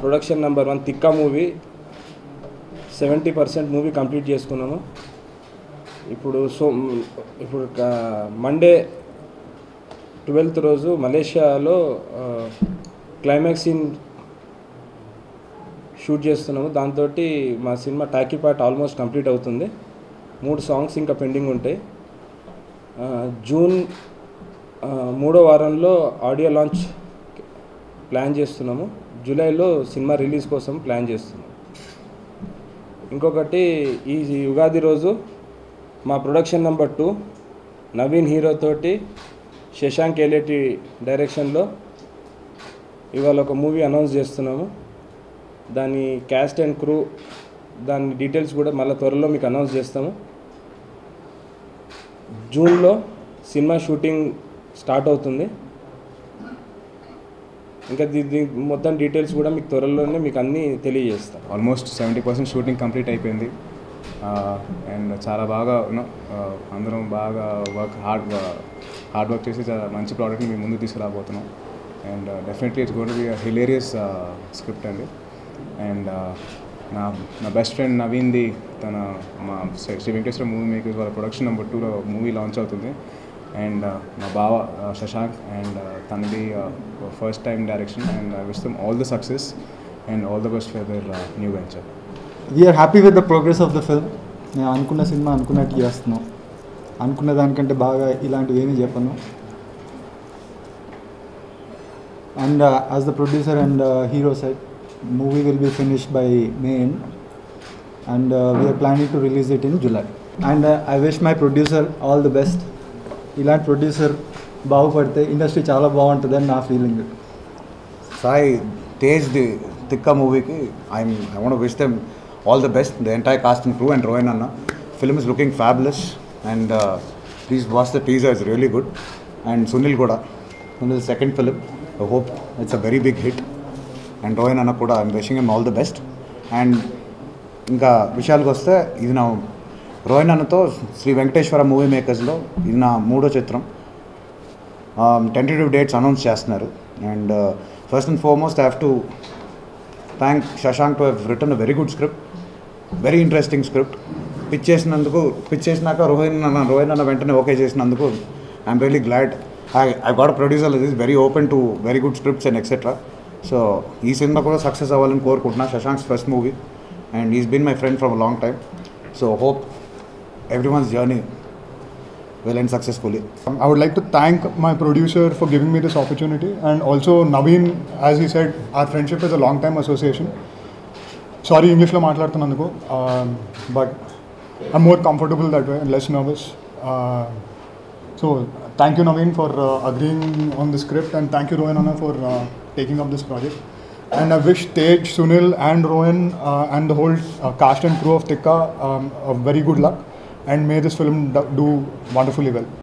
Production number one Thikka movie seventy percent movie complete చేసుకున్నాము ఇప్పుడు so ఇప్పుడు మండే ట్వెల్త్ రోజు మలేషియాలో క్లైమాక్స్ సీన్ షూట్ చేస్తున్నాము దాంతో మా సినిమా టాకీ పార్ట్ ఆల్మోస్ట్ కంప్లీట్ అవుతుంది మూడు సాంగ్స్ ఇంకా పెండింగ్ ఉంటాయి ఆ, జూన్ ఆ, మూడో వారంలో ఆడియో లాంచ్ ప్లాన్ చేస్తున్నాము జూలైలో సినిమా రిలీజ్ కోసం ప్లాన్ చేస్తున్నాం ఇంకొకటి ఈ యుగాది రోజు మా production number two Naveen hero తోటి శశాంక్ ఏలేటి డైరెక్షన్లో ఇవాళ ఒక మూవీ అనౌన్స్ చేస్తున్నాము దాని క్యాస్ట్ అండ్ క్రూ దాని డీటెయిల్స్ కూడా మళ్ళీ త్వరలో మీకు అనౌన్స్ చేస్తాము జూన్లో సినిమా షూటింగ్ స్టార్ట్ అవుతుంది ఇంకా దీ దీ మొత్తం డీటెయిల్స్ కూడా మీకు త్వరలోనే మీకు అన్నీ తెలియజేస్తాం almost seventy percent shooting complete అయిపోయింది అండ్ చాలా బాగా యూనో అందరం బాగా వర్క్ హార్డ్ హార్డ్ వర్క్ చేసి చాలా మంచి ప్రోడక్ట్ని మేము ముందుకు తీసుకురాబోతున్నాం and definitely it's gonna be hilarious script అండి అండ్ నా నా బెస్ట్ ఫ్రెండ్ నవీన్ది తన మా శ్రీ శ్రీ వెంకటేశ్వర మూవీ మేకర్స్ వాళ్ళ ప్రొడక్షన్ నెంబర్ టూలో మూవీ లాంచ్ అవుతుంది అండ్ మా బావ uh, శశాంక్ అండ్ తనది first time direction and I wish them all the success and all the best for their new venture we're happy with the progress of the film నేను అనుకున్న cinema అనుకున్నట్టు చేస్తున్నాం అనుకున్న దానికంటే బాగా ఇలాంటివి ఏమీ చెప్పను and as the producer and hero set movie will be finished by May end and we're planning to release it in July and I wish my producer all the best ఇలాంటి producer బాగుపడితే industry చాలా బాగుంటుందని నా feeling Sai Tej the Thikka మూవీకి I'm I want wish them all the best the entire cast and crew and రోయన్ అన్న film is looking fabulous and please watch the teaser is really good and Sunil కూడా Sunil second film I hope it's a very big hit and రోయన్ అన్న కూడా I'm wishing him all the best and ఇంకా విషయాలకు వస్తే ఇది నా రోయన్ అన్నతో శ్రీ వెంకటేశ్వర మూవీ మేకర్స్లో ఇది నా మూడో చిత్రం టెంటేటివ్ డేట్స్ అనౌన్స్ చేస్తున్నారు and first and foremost I have to thank Shashank to have return a very good script very interesting script pitch చేసినందుకు పిచ్ చేసినాక రోహిన్ అన్న రోహిన్ అన్న వెంటనే ఓకే చేసినందుకు I'm really glad I I got producer is very open to very good scripts and etcetera so ఈ సినిమా కూడా success అవ్వాలని కోరుకుంటున్నా Shashank's first movie and is been my friend from long time so hope every one's journey well and successfully Um, I would like to thank my producer for giving me this opportunity and also Naveen, as he said, our friendship is a long time association. Sorry, English లో మాట్లాడుతున్నందుకు but I'm more comfortable that way and less nervous so thank you Naveen for agreeing on the script and thank you Rohan అన్న for taking up this project and I wish Tej, Sunil, and Rohan uh, and the whole uh, cast and crew of Tikka um, a very good luck. And may this film do- do wonderfully well.